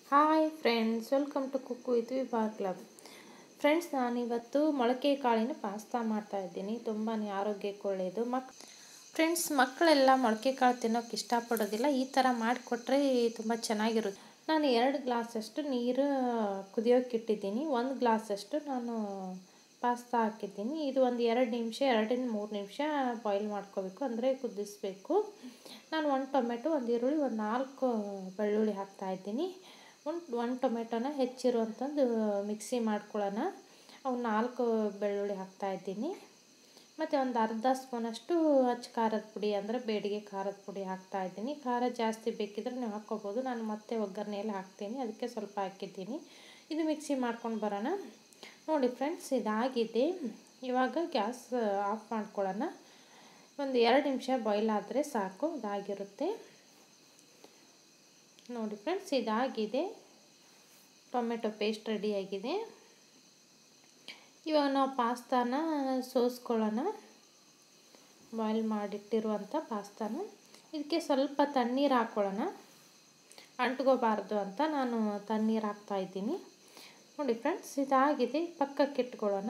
hi friends welcome to cook with Vibha club friends ನಾನಿವತ್ತು ಮೊಳಕೆ ಕಾಳಿನ ಪಾಸ್ತಾ ಮಾಡ್ತಾ ಇದ್ದೀನಿ ತುಂಬಾ ಆರೋಗ್ಯಕ್ಕೆ ಒಳ್ಳೆಯದು ಮಕ್ ಫ್ರೆಂಡ್ಸ್ ಮಕ್ಕಳೆಲ್ಲ ಮೊಳಕೆ ಕಾಳು ತಿನ್ನೋಕೆ ಇಷ್ಟಪಡೋದಿಲ್ಲ ಈ ಥರ ಮಾಡಿಕೊಟ್ರೆ ತುಂಬ ಚೆನ್ನಾಗಿರುತ್ತೆ ನಾನು ಎರಡು ಗ್ಲಾಸಷ್ಟು ನೀರು ಕುದಿಯೋಕೆ ಇಟ್ಟಿದ್ದೀನಿ ಒಂದು ಗ್ಲಾಸಷ್ಟು ನಾನು ಪಾಸ್ತಾ ಹಾಕಿದ್ದೀನಿ ಇದು ಒಂದು ಎರಡು ನಿಮಿಷ ಎರಡರಿಂದ ಮೂರು ನಿಮಿಷ ಬಾಯ್ಲ್ ಮಾಡ್ಕೋಬೇಕು ಅಂದರೆ ಕುದಿಸ್ಬೇಕು ನಾನು ಒಂದು ಟೊಮೆಟೊ ಒಂದು ಈರುಳ್ಳಿ ಒಂದು ನಾಲ್ಕು ಬೆಳ್ಳುಳ್ಳಿ ಹಾಕ್ತಾಯಿದ್ದೀನಿ ಒಂದು ಒಂದು ಟೊಮೆಟೊನ ಹೆಚ್ಚಿರುವಂಥದ್ದು ಮಿಕ್ಸಿ ಮಾಡ್ಕೊಳ್ಳೋಣ ಅವು ನಾಲ್ಕು ಬೆಳ್ಳುಳ್ಳಿ ಹಾಕ್ತಾಯಿದ್ದೀನಿ ಮತ್ತು ಒಂದು ಅರ್ಧ ಸ್ಪೂನಷ್ಟು ಅಚ್ಚ ಖಾರದ ಪುಡಿ ಅಂದರೆ ಬೇಡಿಗೆ ಖಾರದ ಪುಡಿ ಹಾಕ್ತಾಯಿದ್ದೀನಿ ಖಾರ ಜಾಸ್ತಿ ಬೇಕಿದ್ರೆ ನೀವು ಹಾಕ್ಕೋಬೋದು ನಾನು ಮತ್ತೆ ಒಗ್ಗರಣೆಯಲ್ಲಿ ಹಾಕ್ತೀನಿ ಅದಕ್ಕೆ ಸ್ವಲ್ಪ ಹಾಕಿದ್ದೀನಿ ಇದು ಮಿಕ್ಸಿ ಮಾಡ್ಕೊಂಡು ಬರೋಣ ನೋಡಿ ಫ್ರೆಂಡ್ಸ್ ಇದಾಗಿದೆ ಇವಾಗ ಗ್ಯಾಸ್ ಆಫ್ ಮಾಡ್ಕೊಳ್ಳೋಣ ಒಂದು ಎರಡು ನಿಮಿಷ ಬಾಯ್ಲ್ ಆದರೆ ಸಾಕು ಇದಾಗಿರುತ್ತೆ ನೋಡಿ ಫ್ರೆಂಡ್ಸ್ ಇದಾಗಿದೆ ಟೊಮೆಟೊ ಪೇಸ್ಟ್ ರೆಡಿಯಾಗಿದೆ ಇವಾಗ ನಾವು ಪಾಸ್ತಾನ ಸೋಸ್ಕೊಳ್ಳೋಣ ಬಾಯ್ಲ್ ಮಾಡಿಟ್ಟಿರುವಂಥ ಪಾಸ್ತಾನ ಇದಕ್ಕೆ ಸ್ವಲ್ಪ ತಣ್ಣೀರು ಹಾಕ್ಕೊಳ್ಳೋಣ ಅಂಟ್ಕೋಬಾರ್ದು ಅಂತ ನಾನು ತಣ್ಣೀರು ಹಾಕ್ತಾಯಿದ್ದೀನಿ ನೋಡಿ ಫ್ರೆಂಡ್ಸ್ ಇದಾಗಿದೆ ಪಕ್ಕಕ್ಕೆ ಇಟ್ಕೊಳ್ಳೋಣ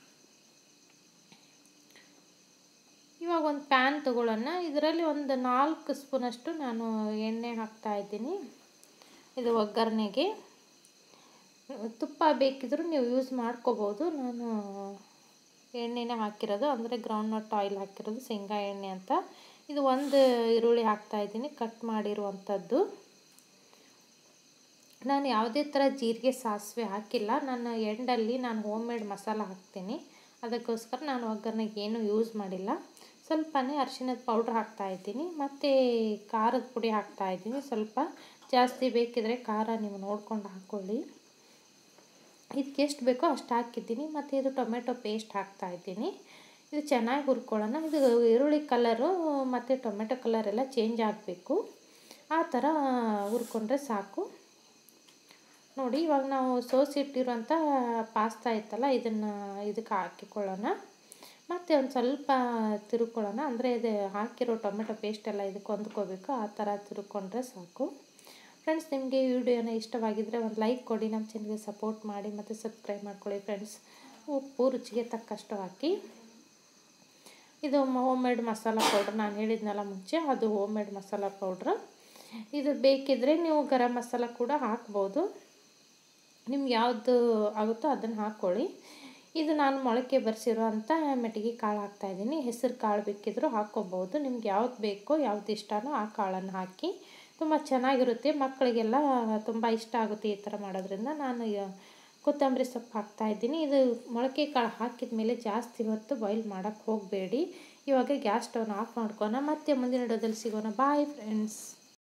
ಇವಾಗ ಒಂದು ಪ್ಯಾನ್ ತಗೊಳ್ಳೋಣ ಇದರಲ್ಲಿ ಒಂದು ನಾಲ್ಕು ಸ್ಪೂನಷ್ಟು ನಾನು ಎಣ್ಣೆ ಹಾಕ್ತಾಯಿದ್ದೀನಿ ಇದು ಒಗ್ಗರಣೆಗೆ ತುಪ್ಪ ಬೇಕಿದ್ರೂ ನೀವು ಯೂಸ್ ಮಾಡ್ಕೋಬೋದು ನಾನು ಎಣ್ಣೆನೇ ಹಾಕಿರೋದು ಅಂದರೆ ಗ್ರೌಂಡ್ನಟ್ ಆಯಿಲ್ ಹಾಕಿರೋದು ಶೇಂಗಾ ಎಣ್ಣೆ ಅಂತ ಇದು ಒಂದು ಈರುಳ್ಳಿ ಹಾಕ್ತಾಯಿದ್ದೀನಿ ಕಟ್ ಮಾಡಿರುವಂಥದ್ದು ನಾನು ಯಾವುದೇ ಥರ ಜೀರಿಗೆ ಸಾಸಿವೆ ಹಾಕಿಲ್ಲ ನನ್ನ ಎಂಡಲ್ಲಿ ನಾನು ಹೋಮ್ ಮೇಡ್ ಮಸಾಲ ಹಾಕ್ತೀನಿ ಅದಕ್ಕೋಸ್ಕರ ನಾನು ಒಗ್ಗರಣೆಗೆ ಏನೂ ಯೂಸ್ ಮಾಡಿಲ್ಲ ಸ್ವಲ್ಪನೇ ಅರಿಶಿಣದ ಪೌಡ್ರ್ ಹಾಕ್ತಾಯಿದ್ದೀನಿ ಮತ್ತು ಖಾರದ ಪುಡಿ ಹಾಕ್ತಾಯಿದ್ದೀನಿ ಸ್ವಲ್ಪ ಜಾಸ್ತಿ ಬೇಕಿದ್ರೆ ಖಾರ ನೀವು ನೋಡ್ಕೊಂಡು ಹಾಕ್ಕೊಳ್ಳಿ ಇದಕ್ಕೆ ಎಷ್ಟು ಬೇಕೋ ಅಷ್ಟು ಹಾಕಿದ್ದೀನಿ ಮತ್ತು ಇದು ಟೊಮೆಟೊ ಪೇಸ್ಟ್ ಹಾಕ್ತಾಯಿದ್ದೀನಿ ಇದು ಚೆನ್ನಾಗಿ ಹುರ್ಕೊಳ್ಳೋಣ ಇದು ಈರುಳ್ಳಿ ಕಲರು ಮತ್ತು ಟೊಮೆಟೊ ಕಲರ್ ಎಲ್ಲ ಚೇಂಜ್ ಆಗಬೇಕು ಆ ಥರ ಹುರ್ಕೊಂಡ್ರೆ ಸಾಕು ನೋಡಿ ಇವಾಗ ನಾವು ಸೋಸಿಟ್ಟಿರೋಂಥ ಪಾಸ್ತಾ ಇತ್ತಲ್ಲ ಇದನ್ನು ಇದಕ್ಕೆ ಹಾಕಿಕೊಳ್ಳೋಣ ಮತ್ತು ಒಂದು ಸ್ವಲ್ಪ ತಿರುಕೊಳ್ಳೋಣ ಅಂದರೆ ಇದು ಹಾಕಿರೋ ಟೊಮೆಟೊ ಪೇಸ್ಟ್ ಎಲ್ಲ ಇದಕ್ಕೆ ಹೊಂದ್ಕೋಬೇಕು ಆ ಥರ ತಿರುಕೊಂಡ್ರೆ ಸಾಕು ಫ್ರೆಂಡ್ಸ್ ನಿಮಗೆ ಈ ವಿಡಿಯೋನ ಇಷ್ಟವಾಗಿದ್ದರೆ ಒಂದು ಲೈಕ್ ಕೊಡಿ ನಮ್ಮ ಚಾನಲ್ಗೆ ಸಪೋರ್ಟ್ ಮಾಡಿ ಮತ್ತು ಸಬ್ಸ್ಕ್ರೈಬ್ ಮಾಡ್ಕೊಳ್ಳಿ ಫ್ರೆಂಡ್ಸ್ ಉಪ್ಪು ರುಚಿಗೆ ತಕ್ಕಷ್ಟು ಹಾಕಿ ಇದು ಹೋಮ್ ಮೇಡ್ ಮಸಾಲ ಪೌಡ್ರ್ ನಾನು ಹೇಳಿದ್ನಲ್ಲ ಮುಂಚೆ ಅದು ಹೋಮ್ ಮೇಡ್ ಮಸಾಲ ಪೌಡ್ರ್ ಇದು ಬೇಕಿದ್ದರೆ ನೀವು ಗರಂ ಮಸಾಲ ಕೂಡ ಹಾಕ್ಬೋದು ನಿಮ್ಗೆ ಯಾವುದು ಆಗುತ್ತೋ ಅದನ್ನು ಹಾಕ್ಕೊಳ್ಳಿ ಇದು ನಾನು ಮೊಳಕೆ ಬರೆಸಿರೋ ಅಂಥ ಮೆಟ್ಟಿಗೆ ಕಾಳು ಹಾಕ್ತಾಯಿದ್ದೀನಿ ಹೆಸರು ಕಾಳು ಬೇಕಿದ್ದರೂ ಹಾಕ್ಕೋಬೋದು ನಿಮ್ಗೆ ಯಾವ್ದು ಬೇಕೋ ಯಾವ್ದು ಇಷ್ಟನೋ ಆ ಕಾಳನ್ನು ಹಾಕಿ ತುಂಬ ಚೆನ್ನಾಗಿರುತ್ತೆ ಮಕ್ಕಳಿಗೆಲ್ಲ ತುಂಬ ಇಷ್ಟ ಆಗುತ್ತೆ ಈ ಥರ ಮಾಡೋದ್ರಿಂದ ನಾನು ಕೊತ್ತಂಬರಿ ಸೊಪ್ಪು ಹಾಕ್ತಾಯಿದ್ದೀನಿ ಇದು ಮೊಳಕೆ ಕಾಳು ಹಾಕಿದ ಮೇಲೆ ಜಾಸ್ತಿ ಹೊತ್ತು ಬಾಯ್ಲ್ ಮಾಡೋಕ್ಕೆ ಹೋಗಬೇಡಿ ಇವಾಗ ಗ್ಯಾಸ್ ಸ್ಟವ್ನ ಆಫ್ ಮಾಡ್ಕೋಣ ಮತ್ತೆ ಮುಂದಿನ ವಿಡಿಯೋದಲ್ಲಿ ಸಿಗೋಣ ಬಾಯ್ ಫ್ರೆಂಡ್ಸ್